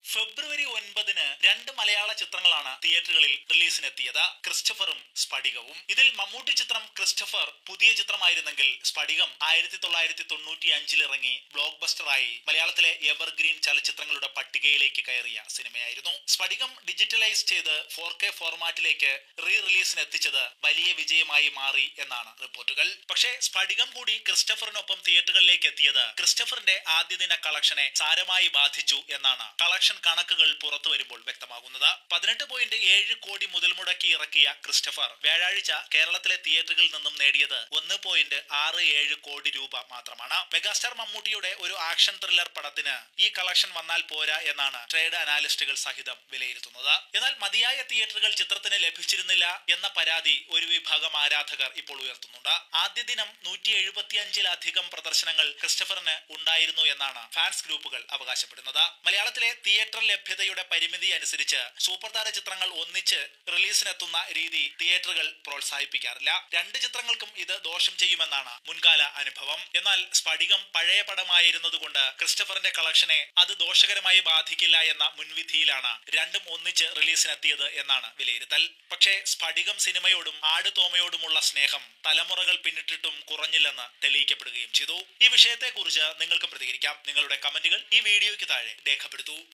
ഫെബ്രുവരി ഒൻപതിന് രണ്ട് മലയാള ചിത്രങ്ങളാണ് തിയേറ്ററുകളിൽ റിലീസിനെത്തിയത് ക്രിസ്റ്റഫറും സ്ഫടികവും ഇതിൽ മമ്മൂട്ടി ചിത്രം ക്രിസ്റ്റഫർ പുതിയ ചിത്രമായിരുന്നെങ്കിൽ സ്ഫടികം ആയിരത്തി തൊള്ളായിരത്തി തൊണ്ണൂറ്റി അഞ്ചിൽ ഇറങ്ങി ബ്ലോക്ക് ബസ്റ്ററായി മലയാളത്തിലെ എവർഗ്രീൻ ചലച്ചിത്രങ്ങളുടെ പട്ടികയിലേക്ക് കയറിയ സിനിമയായിരുന്നു സ്ഫടികം ഡിജിറ്റലൈസ് ചെയ്ത് ഫോർ കെ ഫോർമാറ്റിലേക്ക് റീ റിലീസിന് എത്തിച്ചത് വലിയ വിജയമായി മാറി എന്നാണ് റിപ്പോർട്ടുകൾ പക്ഷേ സ്ഫടികം കൂടി ക്രിസ്റ്റഫറിനൊപ്പം തിയേറ്ററുകളിലേക്ക് എത്തിയത് ക്രിസ്റ്റഫറിന്റെ ആദ്യ ദിന കളക്ഷനെ സാരമായി ബാധിച്ചു എന്നാണ് കളക്ഷൻ കണക്കുകൾ പുറത്തു വരുമ്പോൾ വ്യക്തമാകുന്നത് പതിനെട്ട് പോയിന്റ് ഏഴ് കോടി മുതൽ മുടക്കി ഇറക്കിയ ക്രിസ്റ്റഫർ വ്യാഴാഴ്ച കേരളത്തിലെ തിയേറ്ററുകളിൽ നിന്നും നേടിയത് ഒന്ന് പോയിന്റ് ആറ് ഏഴ് കോടി രൂപ മാത്രമാണ് മെഗാസ്റ്റാർ മമ്മൂട്ടിയുടെ ഒരു ആക്ഷൻ ത്രില്ലർ പടത്തിന് ഈ കളക്ഷൻ വന്നാൽ പോരാ എന്നാണ് ട്രേഡ് അനാലിസ്റ്റുകൾ സഹിതം വിലയിരുത്തുന്നത് എന്നാൽ മതിയായ തിയേറ്ററുകൾ ചിത്രത്തിന് ലഭിച്ചിരുന്നില്ല എന്ന പരാതി ഒരു വിഭാഗം ആരാധകർ ഇപ്പോൾ ഉയർത്തുന്നുണ്ട് ആദ്യ ദിനം നൂറ്റി എഴുപത്തിയഞ്ചിലധികം പ്രദർശനങ്ങൾ ക്രിസ്റ്റഫറിന് ഉണ്ടായിരുന്നു എന്നാണ് ഫാൻസ് ഗ്രൂപ്പുകൾ അവകാശപ്പെടുന്നത് മലയാളത്തിലെ തിയേറ്റർ ലഭ്യതയുടെ പരിമിതി അനുസരിച്ച് സൂപ്പർ താര ചിത്രങ്ങൾ ഒന്നിച്ച് റിലീസിനെത്തുന്ന രീതി തിയേറ്ററുകൾ പ്രോത്സാഹിപ്പിക്കാറില്ല രണ്ട് ചിത്രങ്ങൾക്കും ഇത് ദോഷം ചെയ്യുമെന്നാണ് മുൻകാല അനുഭവം എന്നാൽ സ്ഫടികം പഴയ പടമായിരുന്നതുകൊണ്ട് ക്രിസ്റ്റഫറിന്റെ കളക്ഷനെ അത് ദോഷകരമായി ബാധിക്കില്ല എന്ന മുൻവിധിയിലാണ് രണ്ടും ഒന്നിച്ച് റിലീസിനെത്തിയത് എന്നാണ് വിലയിരുത്തൽ പക്ഷേ സ്ഫടികം സിനിമയോടും ആട് തോമയോടുമുള്ള സ്നേഹം തലമുറകൾ പിന്നിട്ടിട്ടും കുറഞ്ഞില്ലെന്ന് തെളിയിക്കപ്പെടുകയും ചെയ്തു ഈ വിഷയത്തെക്കുറിച്ച് നിങ്ങൾക്കും പ്രതികരിക്കാം നിങ്ങളുടെ കമന്റുകൾ ഈ വീഡിയോയ്ക്ക് താഴെ രേഖപ്പെടുത്തൂ